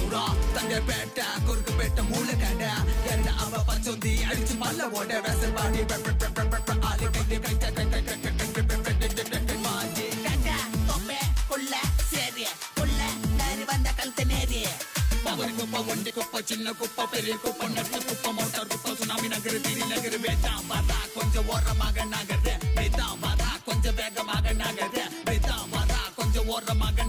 தூரம் தங்க பேட்டை குறுக்கு பேட்டை மூளை கடை என்ன அவ பச்சொந்தி அடிச்சு மல்ல ஓட வேசல் பாடி ஆளு கட்டி கட்ட கட்ட கட்ட கட்ட மாஜி கட்டா தொப்பை புள்ள சேரி புள்ள நரி வந்த கழுத்து நேரி பவர் குப்பை ஒண்டி குப்பை சின்ன குப்பை பெரிய குப்பை நட்டு குப்பை மோட்டார் குப்பை சுனாமி நகரு தீனி நகரு வேட்டாம் வாதா கொஞ்சம் ஓரமாக நகரு வேதாம் வாதா கொஞ்சம் வேகமாக நகரு வேதாம் வாதா கொஞ்சம் ஓரமாக